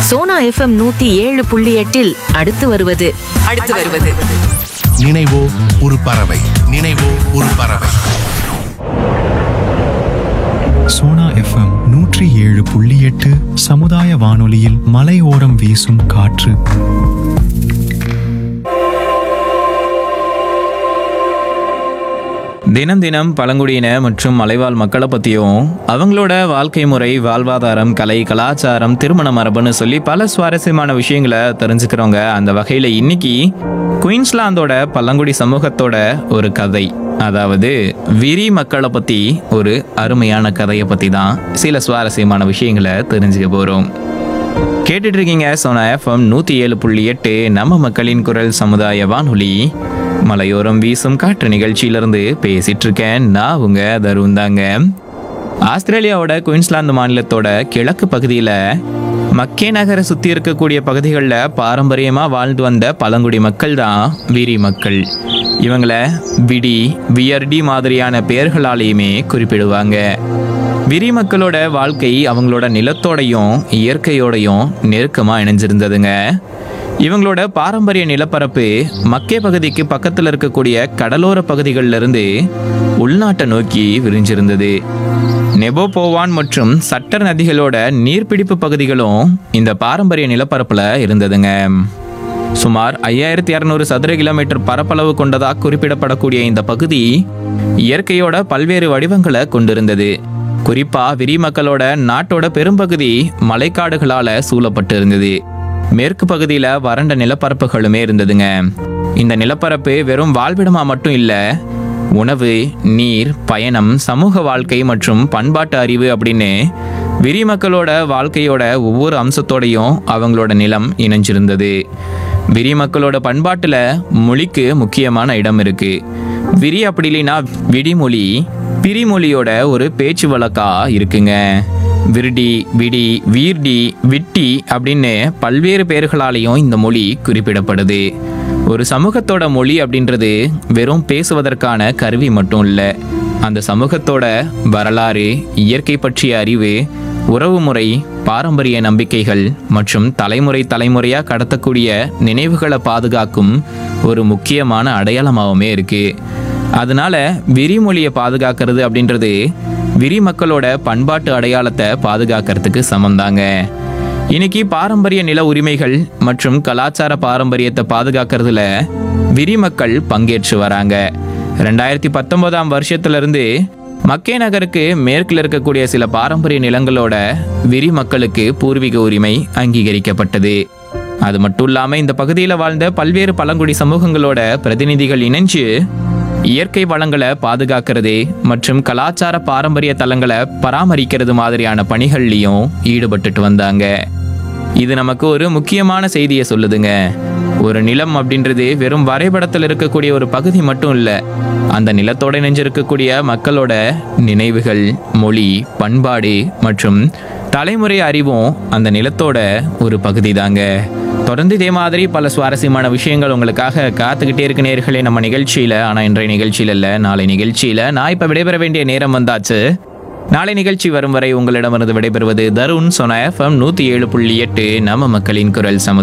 Sona FM நூத்தி ஏழு புள்ளி எட்டில் அடுத்து வருவது அடுத்து வருவது நினைவோ ஒரு பறவை நினைவோ ஒரு பறவை சோனா எஃப்எம் நூற்றி ஏழு புள்ளி எட்டு சமுதாய வானொலியில் மலையோரம் வீசும் காற்று தினம் தினம் பழங்குடியின மற்றும் மலைவாழ் மக்களை பற்றியும் அவங்களோட வாழ்க்கை முறை வாழ்வாதாரம் கலை கலாச்சாரம் திருமண மரபுன்னு சொல்லி பல சுவாரஸ்யமான விஷயங்களை தெரிஞ்சுக்கிறோங்க அந்த வகையில் இன்னைக்கு குயின்ஸ்லாந்தோட பழங்குடி சமூகத்தோட ஒரு கதை அதாவது விரி மக்களை பற்றி ஒரு அருமையான கதையை பற்றி தான் சில சுவாரஸ்யமான விஷயங்களை தெரிஞ்சுக்க போகிறோம் கேட்டுட்டு இருக்கீங்க சோனா எஃப்எம் நூற்றி ஏழு புள்ளி எட்டு நம்ம மக்களின் குரல் சமுதாய வானொலி மலையோரம் வீசும் காற்று நிகழ்ச்சியிலிருந்து பேசிட்டு இருக்கேன் நான் உங்க தருண் தாங்க ஆஸ்திரேலியாவோட குயின்ஸ்லாந்து மாநிலத்தோட கிழக்கு பகுதியில் மக்கே நகரை சுற்றி இருக்கக்கூடிய பகுதிகளில் பாரம்பரியமாக வாழ்ந்து வந்த பழங்குடி மக்கள் தான் வீரி மக்கள் இவங்களை விடி வியர்டி மாதிரியான பெயர்களாலேயுமே குறிப்பிடுவாங்க விரி மக்களோட வாழ்க்கை அவங்களோட நிலத்தோடையும் இயற்கையோடையும் நெருக்கமாக இணைஞ்சிருந்ததுங்க இவங்களோட பாரம்பரிய நிலப்பரப்பு மக்கே பகுதிக்கு பக்கத்தில் இருக்கக்கூடிய கடலோர பகுதிகளில் இருந்து உள்நாட்டை நோக்கி விரிஞ்சிருந்தது நெபோபோவான் மற்றும் சட்டர் நதிகளோட நீர்பிடிப்பு பகுதிகளும் இந்த பாரம்பரிய நிலப்பரப்புல இருந்ததுங்க சுமார் ஐயாயிரத்தி இரநூறு சதுர கிலோமீட்டர் பரப்பளவு கொண்டதா குறிப்பிடப்படக்கூடிய இந்த பகுதி இயற்கையோட பல்வேறு வடிவங்களை கொண்டிருந்தது குறிப்பா விரி மக்களோட நாட்டோட பெரும்பகுதி மலைக்காடுகளால சூழப்பட்டு இருந்தது மேற்கு பகுதியில வறண்ட நிலப்பரப்புகளுமே இருந்ததுங்க இந்த நிலப்பரப்பு வெறும் வாழ்விடமா மட்டும் இல்ல உணவு நீர் பயணம் சமூக வாழ்க்கை மற்றும் பண்பாட்டு அறிவு அப்படின்னு விரி மக்களோட வாழ்க்கையோட ஒவ்வொரு அம்சத்தோடையும் அவங்களோட நிலம் இணைஞ்சிருந்தது விரி மக்களோட பண்பாட்டுல மொழிக்கு முக்கியமான இடம் இருக்கு விரி அப்படி இல்லைன்னா விடிமொழி பிரிமொழியோட ஒரு பேச்சு வழக்கா இருக்குங்க விருடி விடி வீர்டி விட்டி அப்படின்னு பல்வேறு பெயர்களாலேயும் இந்த மொழி குறிப்பிடப்படுது ஒரு சமூகத்தோட மொழி அப்படின்றது வெறும் பேசுவதற்கான கருவி மட்டும் இல்லை அந்த சமூகத்தோட வரலாறு இயற்கை பற்றிய அறிவு உறவுமுறை பாரம்பரிய நம்பிக்கைகள் மற்றும் தலைமுறை தலைமுறையாக கடத்தக்கூடிய நினைவுகளை பாதுகாக்கும் ஒரு முக்கியமான அடையாளமாகவுமே இருக்கு அதனால விரிமொழியை பாதுகாக்கிறது அப்படின்றது விரி மக்களோட பண்பாட்டு அடையாளத்தை பாதுகாக்கிறதுக்கு சமந்தாங்க இன்னைக்கு பாரம்பரிய நில உரிமைகள் மற்றும் கலாச்சார பாரம்பரியத்தை பாதுகாக்கிறதுல விரி மக்கள் பங்கேற்று வராங்க ரெண்டாயிரத்தி பத்தொன்பதாம் வருஷத்துல இருந்து மக்கே நகருக்கு மேற்கில் இருக்கக்கூடிய சில பாரம்பரிய நிலங்களோட விரி மக்களுக்கு பூர்வீக உரிமை அங்கீகரிக்கப்பட்டது அது மட்டும் இல்லாம இந்த பகுதியில் வாழ்ந்த பல்வேறு பழங்குடி சமூகங்களோட பிரதிநிதிகள் இணைஞ்சு இயற்கை வளங்களை பாதுகாக்கிறது மற்றும் கலாச்சார பாரம்பரிய தலங்களை பராமரிக்கிறது மாதிரியான பணிகள்லையும் ஈடுபட்டுட்டு வந்தாங்க இது நமக்கு ஒரு முக்கியமான செய்தியை சொல்லுதுங்க ஒரு நிலம் அப்படின்றது வெறும் வரைபடத்தில் இருக்கக்கூடிய ஒரு பகுதி மட்டும் இல்லை அந்த நிலத்தோட இணைஞ்சிருக்கக்கூடிய மக்களோட நினைவுகள் மொழி பண்பாடு மற்றும் தலைமுறை அறிவும் அந்த நிலத்தோட ஒரு பகுதி தாங்க தொடர்ந்து இதே மாதிரி பல சுவாரஸ்யமான விஷயங்கள் உங்களுக்காக காத்துக்கிட்டே இருக்கு நேர்களே நம்ம நிகழ்ச்சியில ஆனா இன்றைய நிகழ்ச்சியில இல்ல நாளை நிகழ்ச்சியில நான் இப்ப விடைபெற வேண்டிய நேரம் வந்தாச்சு நாளை நிகழ்ச்சி வரும் வரை உங்களிடமிருந்து விடைபெறுவது தருண் சொன எஃப்எம் நூத்தி ஏழு புள்ளி எட்டு நம்ம மக்களின் குரல் சமுதாயம்